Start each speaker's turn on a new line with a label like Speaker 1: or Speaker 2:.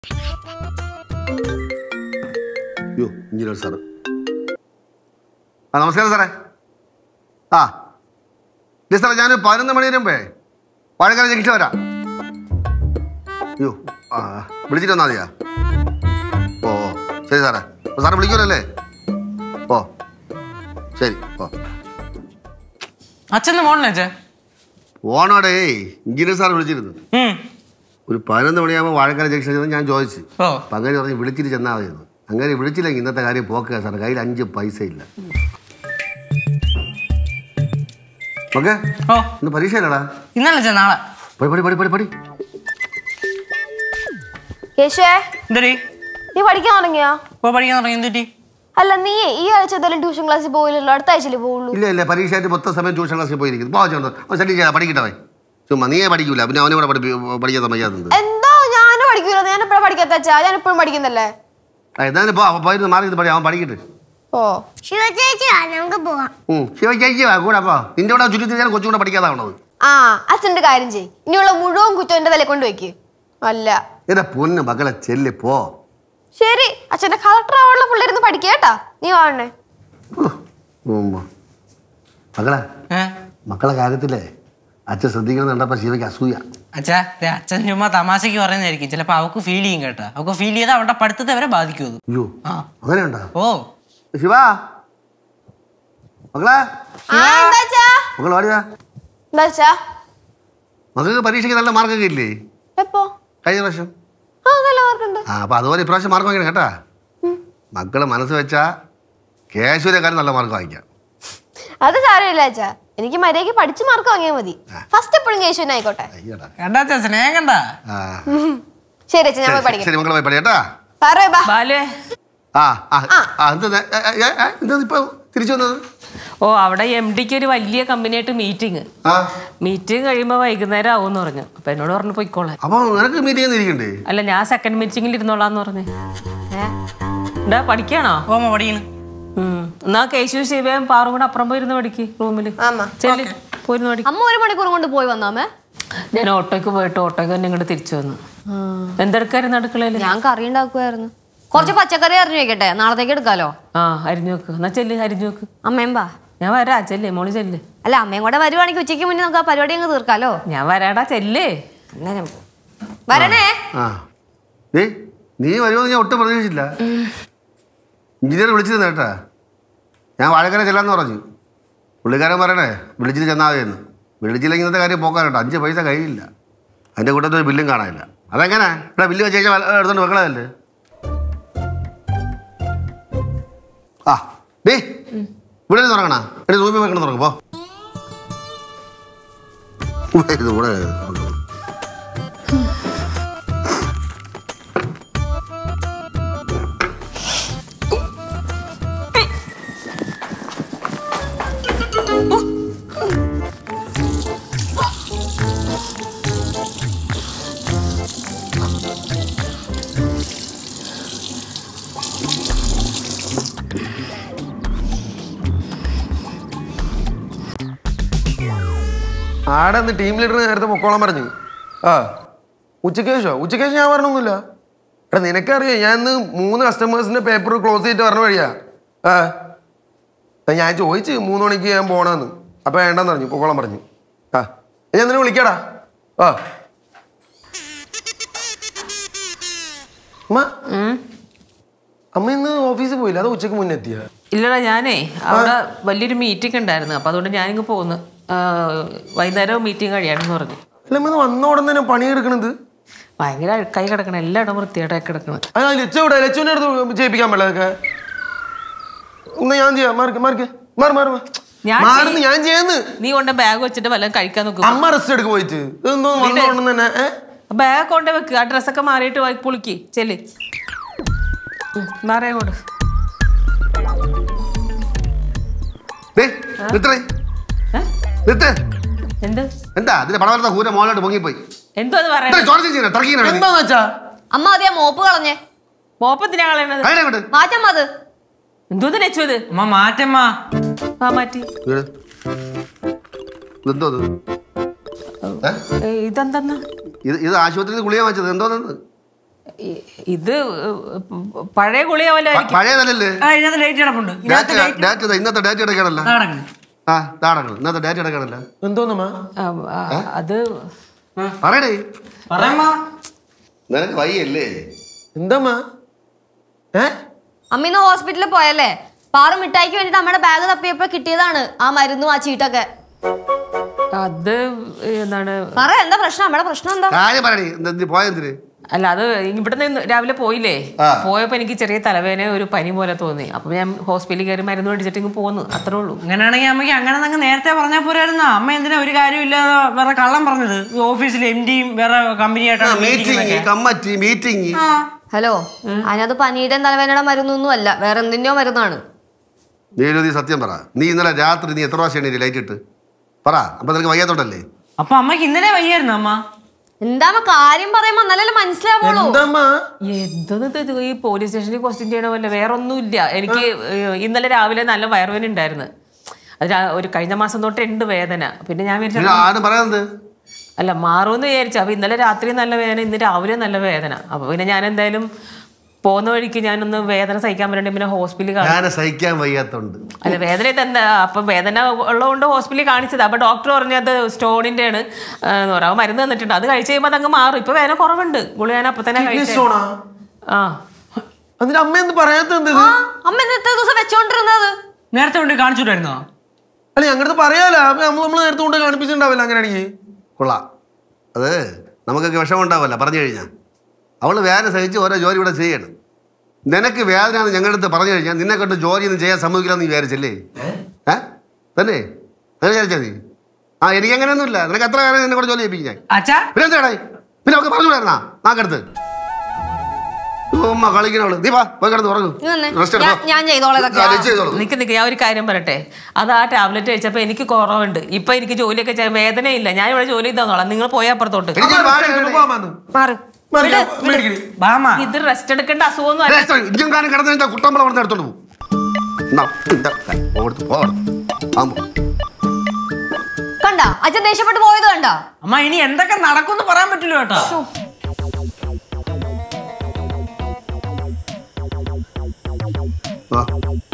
Speaker 1: അയ്യോ engineer sir ആ നമസ്കാരം സാറേ ആ ഇല്ല സാറേ ഞാൻ പതിനൊന്ന് മണി വരുമ്പേ വാഴക്കാല ജംഗ്ഷൻ വരാം അയ്യോ ആ വിളിച്ചിട്ട് വന്നാൽ മതിയാ ഓ ഓ ശരി സാറേ അപ്പോൾ സാറ് വിളിക്കുമല്ലേ ഓ ശരി ഓ
Speaker 2: അച്ഛൻ്റെ മോളിനെ അച്ഛൻ
Speaker 1: ഓണോടേ എഞ്ചിനീയർ സാർ വിളിച്ചിരുന്നു ഒരു പതിനൊന്ന് മണിയാകുമ്പോൾ വാഴക്കാല ജംഗ്ഷൻ ചെന്ന് ഞാൻ ചോദിച്ചു
Speaker 2: ഓ
Speaker 1: അപ്പം അങ്ങനെ പറഞ്ഞ് വിളിച്ചിട്ട് ചെന്നാൽ മതിയെന്ന് അങ്ങനെ വിളിച്ചില്ലെങ്കിൽ ഇന്നത്തെ കാര്യം പോക്കുക സാർ കയ്യിൽ അഞ്ച് പൈസ ഇല്ല ഓക്കെ
Speaker 2: ഓ
Speaker 1: ഇന്ന് പരീക്ഷയല്ലടാ
Speaker 2: ഇന്നലെ അച്ഛൻ നാളെ
Speaker 1: പടി പടി പടി പടി പടി
Speaker 3: യേശുവേ
Speaker 2: എന്തടി
Speaker 3: നീ പഠിക്കാൻ തുടങ്ങിയോ
Speaker 2: ഓ പഠിക്കാൻ തുടങ്ങി എന്തിട്ടി
Speaker 3: അല്ല നീ ഈ ആഴ്ച എന്തായാലും ട്യൂഷൻ ക്ലാസ്സിൽ പോയില്ലല്ലോ അടുത്ത ആഴ്ചയിലേ പോവുള്ളൂ
Speaker 1: ഇല്ല ഇല്ല പരീക്ഷയായിട്ട് മൊത്തം സമയം ട്യൂഷൻ ക്ലാസ്സിൽ പോയിരിക്കുന്നു പോകാൻ ശരി ചെയ്യാം പഠിക്കട്ടെ അവൻ. ചുമ്മാ നീയെ പഠിക്കൂല പിന്നെ അവനെ കൂടെ പഠിപ്പി പഠിക്കാൻ സമ്മതിക്കാത്തത്
Speaker 3: എന്തോ ഞാനും പഠിക്കൂല ഞാൻ എപ്പോഴും പഠിക്കാത്ത അച്ഛാ ഞാൻ എപ്പോഴും പഠിക്കുന്നല്ലേ
Speaker 1: ആ എന്തായാലും പോ അവൻ പോയിരുന്നു മാറി പഠി അവൻ പഠിക്കട്ടെ
Speaker 3: ഓ
Speaker 4: ശിവചേച്ചി വാ നമുക്ക് പോവാം
Speaker 1: ഉം. ശിവ ചേച്ചിയാ കൂടെ പോ നിന്റെ കൂടെ ചുറ്റി ഞാൻ കൊച്ചുകൂടെ പഠിക്കാതാവണത്
Speaker 3: ആ അച്ഛൻ്റെ കാര്യം ചെയ് ഇനിയുള്ള മുഴുവൻ കുറ്റം എന്റെ തലയിൽ കൊണ്ട് വെക്ക് അല്ല
Speaker 1: എന്റെ പൊന്ന് മകളെ ചെല്ലി പോ
Speaker 3: ശരി അച്ഛന്റെ കളക്ടർ ആവാനുള്ള പിള്ളേരുന്ന് പഠിക്കേട്ടാ നീ വാണേ
Speaker 1: ഉം. മകളെ
Speaker 2: ഏ
Speaker 1: മക്കളെ കാര്യത്തിലേ അച്ഛൻ ശ്രദ്ധിക്കണം കണ്ടപ്പോ ശിവയ്ക്ക് അസൂയ
Speaker 2: അച്ഛാ ദേ അച്ഛൻ ചുമ്മാ തമാശക്ക് പറയുന്നതായിരിക്കും ചിലപ്പോൾ അവൾക്ക് ഫീൽ ചെയ്യും കേട്ടോ അവൾക്ക് ഫീൽ ചെയ്താൽ അവളുടെ പഠിത്തത്തെ വരെ ബാധിക്കും അത്
Speaker 1: അയ്യോ
Speaker 2: ആ
Speaker 1: അങ്ങനെയുണ്ടോ
Speaker 2: ഓ
Speaker 1: ശിവ മകളെ
Speaker 3: ആ എന്താ അച്ഛാ
Speaker 1: മകൾ പാടിയാ
Speaker 3: എന്താ അച്ഛാ
Speaker 1: മകൾക്ക് പരീക്ഷയ്ക്ക് നല്ല മാർക്കൊക്കെ ഇല്ലേ
Speaker 3: എപ്പോ
Speaker 1: കഴിഞ്ഞ പ്രാവശ്യം
Speaker 3: ആ നല്ല മാർക്കുണ്ട്
Speaker 1: ആ അപ്പൊ അതുപോലെ ഇപ്രാവശ്യം മാർക്ക് വാങ്ങിക്കണം കേട്ടാ മക്കള് മനസ്സ് വെച്ചാ കേശൂരെക്കാളും നല്ല മാർക്ക് വാങ്ങിക്കാം
Speaker 3: അത് സാരമില്ല അച്ഛാ എനിക്ക് മര്യാദയ്ക്ക് പഠിച്ച് മാർക്ക് വാങ്ങിയാൽ മതി ഫസ്റ്റ് എപ്പോഴും കേശുവിനായിക്കോട്ടെ
Speaker 1: അയ്യടാ
Speaker 2: കണ്ടാ അച്ഛാ സ്നേഹം കണ്ടാ
Speaker 1: ആ
Speaker 3: ശരി അച്ഛൻ ഞാൻ പോയി
Speaker 1: ശരി,
Speaker 3: പഠിക്കാം
Speaker 1: ശരി മക്കളെ പോയി പഠി കേട്ടാ
Speaker 3: പറയേ ബാ
Speaker 5: ബാലുവേ
Speaker 1: ആ ആ ആ എന്താ എന്താ ഇപ്പൊ തിരിച്ചു വന്നത്
Speaker 5: ഓ അവിടെ എം ഡിക്ക് ഒരു വലിയ കമ്പനിയായിട്ട് മീറ്റിംഗ്
Speaker 1: ആ
Speaker 5: മീറ്റിംഗ് കഴിയുമ്പോൾ വൈകുന്നേരം ആവുമെന്ന് പറഞ്ഞു അപ്പൊ എന്നോട് പറഞ്ഞു പോയിക്കോളാൻ
Speaker 1: അപ്പൊ നിനക്ക് മീറ്റിംഗ് ഇരിക്കണ്ടേ
Speaker 5: അല്ല ഞാൻ സെക്കൻഡ് മീറ്റിംഗിൽ ഇരുന്നോളാന്ന് പറഞ്ഞു എന്താ പഠിക്കാണോ
Speaker 2: ഓമ പഠിക്കുന്നു
Speaker 5: ഉം. എന്നാ കേശു ശിവയും പാറും കൂടെ അപ്പുറം പോയിരുന്ന് പഠിക്ക് റൂമിൽ
Speaker 3: ആമാ
Speaker 5: ചെല്ലി പോയിരുന്ന് പഠിക്ക്
Speaker 6: അമ്മ ഒരു മണിക്കൂർ കൊണ്ട് പോയി വന്നാമേ
Speaker 5: ഞാൻ ഓട്ടോയ്ക്ക് പോയിട്ട് ഓട്ടോയ്ക്ക് തന്നെ ഇങ്ങോട്ട് തിരിച്ചു വന്നു എന്തെടുക്കായിരുന്നു അടുക്കളയിൽ
Speaker 6: ഞാൻ കറി ഉണ്ടാക്കുമായിരുന്നു കുറച്ച് പച്ചക്കറി അറിഞ്ഞു വെക്കട്ടെ നാളത്തേക്ക് എടുക്കാലോ
Speaker 5: ആ അരിഞ്ഞു വെക്ക് എന്നാ ചെല്ല് അരിഞ്ഞു വെക്ക്
Speaker 6: അമ്മയും ബാ
Speaker 5: ഞാൻ വരാ ചെല്ലേ മോള് ചെല്ല്
Speaker 6: അല്ല അമ്മയും കൂടെ വരുവാണെങ്കിൽ ഉച്ചയ്ക്ക് മുന്നേ നമുക്ക് ആ പരിപാടി അങ്ങ് തീർക്കാലോ
Speaker 5: ഞാൻ വരാടാ ചെല്ലേ
Speaker 6: അന്നേരം വരണേ
Speaker 1: ആ നീ നീ വരുമെന്ന് ഞാൻ ഒട്ടും പ്രതീക്ഷിച്ചില്ല എഞ്ചിനീയർ വിളിച്ചിരുന്നു കേട്ടാ ഞാൻ വാഴക്കര ചെല്ലാന്ന് പറഞ്ഞു പുള്ളിക്കാരൻ പറയണേ വിളിച്ചിട്ട് ചെന്നാൽ മതിയെന്ന് വിളിച്ചില്ലെങ്കിൽ ഇന്നത്തെ കാര്യം പോക്കാൻ കേട്ടോ അഞ്ച് പൈസ കഴിയില്ല അതിൻ്റെ കൂട്ടത്തിൽ ഒരു ബില്ലും കാണാനില്ല അതെങ്ങനെ ഇവിടെ ബില്ല് വെച്ച് കഴിഞ്ഞാൽ എടുത്തോണ്ട് വെക്കളതല്ലേ ആ ഡേ ഇവിടെ നിന്ന് തുടങ്ങണ എടി റൂമിൽ വെക്കണം തുടങ്ങും പോ ഇത് ഇവിടെ തുറക്കണം.
Speaker 7: ആടെ ഒന്ന് ടീം ലീഡർ നേരത്തെ പൊക്കോളാൻ പറഞ്ഞു ആ ഉച്ചയ്ക്ക് ശേഷോ ഉച്ചയ്ക്ക് ശേഷം ഞാൻ വരണമൊന്നുമില്ല എടാ നിനക്കറിയാം ഞാൻ ഇന്ന് മൂന്ന് കസ്റ്റമേഴ്സിന്റെ പേപ്പർ ക്ലോസ് ചെയ്തിട്ട് വരണ വഴിയാ ആ ആ, ഞാൻ ചോദിച്ചു മൂന്ന് മണിക്ക് ഞാൻ പോണെന്ന് അപ്പൊ വേണ്ടെന്ന് പറഞ്ഞു പൊക്കോളാൻ പറഞ്ഞു ആ ഞാൻ നിന്നെ വിളിക്കാടാ ആ അമ്മ അമ്മ ഇന്ന് ഓഫീസിൽ പോയില്ല അത് ഉച്ചയ്ക്ക് മുന്നേ എത്തിയ
Speaker 5: ഇല്ലടാ ഞാനേ അവിടെ വലിയൊരു മീറ്റിംഗ് ഉണ്ടായിരുന്നു അപ്പൊ അതുകൊണ്ട് ഞാനിങ്ങ് പോന്നു ആ, വൈകുന്നേരം മീറ്റിംഗ് കഴിയാണെന്ന് പറഞ്ഞു
Speaker 7: അല്ല അമ്മ ഇന്ന് വന്ന ഉടൻ തന്നെ പണിയെടുക്കണത്
Speaker 5: ഭയങ്കര അഴുക്കായി കിടക്കണം എല്ലായിടം വൃത്തിയായിട്ടായി കിടക്കണം
Speaker 7: ആ ലച്ച ഇവിടെ ലച്ചുവിന്റെ അടുത്ത് ചെയ്യിപ്പിക്കാൻ പറ്റില്ല അതൊക്കെ എന്നാ ഞാൻ ചെയ്യാം മാർക്ക് മാർക്ക് മാറി മാറി
Speaker 5: ഞാൻ
Speaker 7: മാറുന്നു ഞാൻ ചെയ്യുന്നു
Speaker 5: നീ കൊണ്ട് ബാഗ് വെച്ചിട്ട് വല്ലതും കഴിക്കാൻ നോക്കും
Speaker 7: അമ്മ റെസ്റ്റ് എടുക്ക് പോയിട്ട് ഇതൊന്നും വന്നോണ്ടെന്ന് തന്നെ ഏ?
Speaker 5: ബാഗ് കൊണ്ട് വെക്ക് ആ ഡ്രസ്സൊക്കെ മാറിയിട്ട് പോയി പുളിക്ക് ചെല്ല് മാറിയ കൊണ്ട്
Speaker 1: ഡേ നിത്തേ നിത്തേ
Speaker 5: എന്ത്
Speaker 1: എന്താ അതിന്റെ പടം വരുന്ന കൂര മോളോട്ട് പൊങ്ങിപ്പോയി
Speaker 5: എന്തോ അത് പറയാ
Speaker 1: ചോദിച്ചു തർക്കീനാണ്
Speaker 7: എന്താന്ന് വെച്ചാ
Speaker 6: അമ്മ അതേ മോപ്പ് കളഞ്ഞേ
Speaker 5: മോപ്പത്തിനാ കളയണത്
Speaker 1: അതിനെങ്ങോട്ട്
Speaker 6: മാറ്റമ്മ അത്
Speaker 5: എന്തോ വെച്ചു ഇത്
Speaker 2: അമ്മ മാറ്റമ്മ
Speaker 5: ആ മാറ്റി
Speaker 1: വീട്. ഇതെന്തോ ഇത്? ഏ?
Speaker 5: ഏ, ഇതെന്തെന്ന്
Speaker 1: ഇത് ഇത് ആശുപത്രിയിൽ ഗുളിക വാങ്ങിച്ചത് എന്തോന്ന്
Speaker 5: ഇ- ഇത് പഴയ ഗുളിയാവല്ലായിരിക്കും
Speaker 1: പഴയതല്ലേ
Speaker 2: ആ ഇതിനകത്ത് ലൈറ്റ് കിടപ്പുണ്ട് ഇതിനകത്ത്
Speaker 1: ഡേറ്റ്
Speaker 2: ലൈറ്റ്
Speaker 1: ഡേറ്റ് ഇന്നത്തെ ഡേറ്റ് എടുക്കണല്ലോ
Speaker 2: നടക്കണം
Speaker 1: ആ ദാടങ്ങൾ ഇന്നത്തെ ഡേറ്റ് എടുക്കണല്ലോ
Speaker 7: എന്തോന്നമ്മ
Speaker 5: ആ, ആ, അത്
Speaker 1: പറയടേ
Speaker 2: പറയാമ്മ
Speaker 1: നിനക്ക് വയ്യല്ലേ
Speaker 7: എന്താമ്മ ഏ
Speaker 6: അമ്മ ഇന്ന് ഹോസ്പിറ്റലിൽ പോയല്ലേ പാറു മിഠായിക്ക് വേണ്ടിട്ട് അമ്മയുടെ ബാഗ് തപ്പിയപ്പോ കിട്ടിയതാണ് ആ മരുന്നും ആ ചീട്ടൊക്കെ
Speaker 5: അത് എന്താണ്
Speaker 6: പറ എന്താ പ്രശ്നം അമ്മയുടെ പ്രശ്നം എന്താ
Speaker 1: കാര്യം പറയണേ എന്താ നീ പോയെന്തിന്
Speaker 5: അല്ല അത് ഇവിടെ നിന്ന് രാവിലെ പോയില്ലേ
Speaker 1: ആ.
Speaker 5: പോയപ്പോ എനിക്ക് ചെറിയ തലവേദന ഒരു പനി പോലെ തോന്നി അപ്പൊ ഞാൻ ഹോസ്പിറ്റലിൽ കയറി മരുന്ന് മേടിച്ചിട്ട് ഇങ്ങ് പോന്നു അത്രേ ഉള്ളൂ
Speaker 2: അങ്ങനെയാണെങ്കിൽ അമ്മയ്ക്ക് അങ്ങനെ അങ്ങ് നേരത്തെ പറഞ്ഞാൽ പോരായിരുന്നോ അമ്മ എന്തിനാ ഒരു കാര്യമില്ലാതെ വേറെ കള്ളം പറഞ്ഞത് ഈ ഓഫീസിൽ എം ഡിയും വേറെ കമ്പനിയായിട്ടാണ്
Speaker 1: മീറ്റിംഗ് കമ്മറ്റി മീറ്റിംഗ്
Speaker 6: ഹലോ അതിനകത്ത് പനിയുടെ തലവേദനയുടെ മരുന്നൊന്നും അല്ല വേറെ എന്തിന്റെയോ മരുന്നാണ്
Speaker 1: നീ സത്യം പറ നീ ഇന്നലെ രാത്രി നീ എത്ര പ്രാവശ്യം എണീറ്റ് ലൈറ്റ് ഇട്ട് പറ അപ്പൊ നിനക്ക് വയ്യാത്തോണ്ടല്ലേ
Speaker 2: അപ്പൊ അമ്മയ്ക്ക് ഇന്നലെ വയ്യായിരുന്നു അമ്മ
Speaker 6: എന്താ അമ്മ കാര്യം പറയുമ്പോ നല്ലല്ലേ മനസ്സിലാവുള്ളൂ
Speaker 7: എന്താമ്മ
Speaker 5: എന്തോന്ന് ഇത് ഈ പോലീസ് സ്റ്റേഷനിൽ ക്വസ്റ്റ്യൻ ചെയ്യണ പോലെ വേറെ ഒന്നുമില്ല എനിക്ക് ഏഹ്, ഇന്നലെ രാവിലെ നല്ല വയറുവേദന ഉണ്ടായിരുന്നു അത് രാ- ഒരു കഴിഞ്ഞ മാസം തൊട്ട് ഉണ്ട് വേദന പിന്നെ ഞാൻ വിചാരിച്ചു
Speaker 1: പിന്നെ ആരും പറയുന്നത്
Speaker 5: അല്ല മാറുമെന്ന് വിചാരിച്ചു അപ്പൊ ഇന്നലെ രാത്രി നല്ല വേദന ഇന്ന് രാവിലെ നല്ല വേദന അപ്പൊ പിന്നെ ഞാൻ എന്തായാലും പോകുന്ന വഴിക്ക് ഞാനൊന്ന് വേദന സഹിക്കാൻ പറ്റണ്ടേ പിന്നെ ഹോസ്പിറ്റലിൽ കാണി
Speaker 1: ഞാൻ സഹിക്കാൻ വയ്യാത്തോണ്ട്
Speaker 5: അല്ല വേദന എന്താ അപ്പൊ വേദന ഉള്ളതുകൊണ്ട് ഹോസ്പിറ്റലിൽ കാണിച്ചത് അപ്പൊ ഡോക്ടർ പറഞ്ഞത് സ്റ്റോണിന്റെ ആണ് എന്ന് പറയാം മരുന്ന് തന്നിട്ടുണ്ട് അത് കഴിച്ച് കഴിയുമ്പോൾ അതങ്ങ് മാറും ഇപ്പൊ വേദന കുറവുണ്ട് ഗുളി ഞാൻ അപ്പൊ തന്നെ കഴിച്ചു
Speaker 7: സ്റ്റോണാ
Speaker 5: ആ
Speaker 7: അതിന് അമ്മ എന്ത് പറയാത്ത എന്ത് ഇത്?
Speaker 6: ആ അമ്മ ഇന്നത്തെ ദിവസം വെച്ചോണ്ടിരുന്നത്
Speaker 2: നേരത്തെ കൊണ്ട് കാണിച്ചിട്ടായിരുന്നോ
Speaker 7: അല്ല ഞങ്ങളുടെ പറയാലോ അപ്പൊ നമ്മൾ നമ്മൾ നേരത്തെ കൊണ്ട് കാണിപ്പിച്ചിട്ടുണ്ടാവില്ല അങ്ങനെയാണെങ്കിൽ
Speaker 1: കൊള്ളാം അത് നമുക്കൊക്കെ വിഷമം ഉണ്ടാവില്ല പറഞ്ഞു കഴിഞ്ഞാൽ അവൾ വേദന സഹിച്ച് ഓരോ ജോലി ഇവിടെ ചെയ്യണം നിനക്ക് വേദന എന്ന് ഞങ്ങളുടെ അടുത്ത് പറഞ്ഞു കഴിഞ്ഞാൽ നിന്നെ കൊണ്ട് ജോലിയൊന്നും ചെയ്യാൻ സമ്മതിക്കില്ല എന്ന് വിചാരിച്ചല്ലേ ഏ തന്നെ അങ്ങനെ വിചാരിച്ചാൽ നീ ആ എനിക്ക് അങ്ങനെയൊന്നുമില്ല നിനക്ക് എത്ര വേദന നിന്നെ കൊണ്ട് ജോലി ചെയ്യിപ്പിക്കും ഞാൻ
Speaker 2: അച്ഛാ
Speaker 1: പിന്നെ എന്താടാ പിന്നെ അവൾക്ക് പറഞ്ഞുകൂടായിരുന്നാ നാക്കടുത്ത് ഉമ്മ കളിക്കണവള് നീ വാ പോയി കിടന്ന് ഉറങ്ങും
Speaker 6: നീ വന്നേ.
Speaker 1: റെസ്റ്റ്
Speaker 6: ഞാൻ- ഞാൻ ചെയ്തോളാം ഇതൊക്കെ.
Speaker 1: ചെയ്തോളൂ
Speaker 5: നിക്ക് നിക്ക് ഞാൻ ഒരു കാര്യം പറയട്ടെ അത് ആ ടാബ്ലറ്റ് കഴിച്ചപ്പോ എനിക്ക് കുറവുണ്ട് ഇപ്പൊ എനിക്ക് ജോലിയൊക്കെ ചെയ്യാൻ വേദനയില്ല ഞാൻ ഇവിടെ ജോലി ചെയ്താന്നോളാം നിങ്ങൾ പോയ അപ്പുറത്തോട്ട്
Speaker 1: എനിക്ക് ഒരു വാഴ ഇടണേ.
Speaker 6: മാറ്
Speaker 2: ബാമ
Speaker 5: ഇത് റെസ്റ്റ് എടുക്കേണ്ട അസുഖമൊന്നും അല്ല
Speaker 1: റെസ്റ്റ് ഇജ്ജും കാര്യം കിടന്ന് കഴിഞ്ഞാൽ കുട്ടമ്പളം അവിടെ എടുത്തോണ്ട് പോകും എന്നാ, ഇതാ, പോകരുത്, പോകരുത്. ആമ്പോ.
Speaker 6: കണ്ട അച്ഛൻ ദേഷ്യപ്പെട്ട് പോയത് കണ്ട
Speaker 2: അമ്മ ഇനി എന്തൊക്കെ നടക്കുമെന്ന് പറയാൻ പറ്റില്ല കേട്ടോ
Speaker 1: വാ.